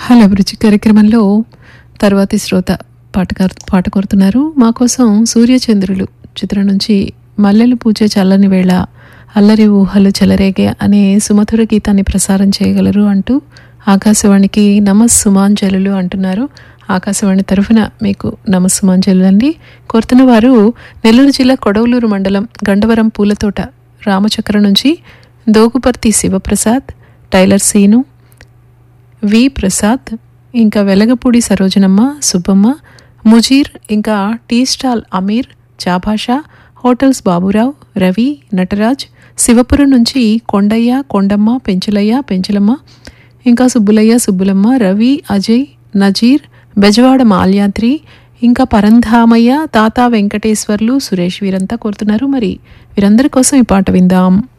hello అభిరుచి కార్యక్రమంలో తర్వాతి శ్రోత పాట కార్- పాట కోరుతున్నారు మా కోసం సూర్యచంద్రులు చిత్రం నుంచి మల్లెలు పూచే చల్లని వేళ అల్లరి ఊహలు చెలరేగే అనే సుమధుర గీతాన్ని ప్రసారం చేయగలరు అంటూ ఆకాశవాణికి నమస్సుమాంజలులు అంటున్నారు ఆకాశవాణి తరఫున మీకు నమస్సుమాంజలు అండి కోరుతున్న వారు నెల్లూరు జిల్లా కొడవలూరు మండలం గండవరం పూలతోట రామచక్ర నుంచి దోగుపర్తి శివప్రసాద్ టైలర్ సీను వి ప్రసాద్ ఇంకా వెలగపూడి సరోజనమ్మ సుబ్బమ్మ ముజీర్ ఇంకా టీ స్టాల్ అమీర్ చాభాషా హోటల్స్ బాబురావు రవి నటరాజ్ శివపురం నుంచి కొండయ్య కొండమ్మ పెంచులయ్య పెంచులమ్మ ఇంకా సుబ్బులయ్య సుబ్బులమ్మ రవి అజయ్ నజీర్ బెజవాడ మాల్యాద్రి ఇంకా పరంధామయ్య తాత వెంకటేశ్వర్లు సురేష్ వీరంతా కోరుతున్నారు మరి వీరందరి కోసం ఈ పాట విందాం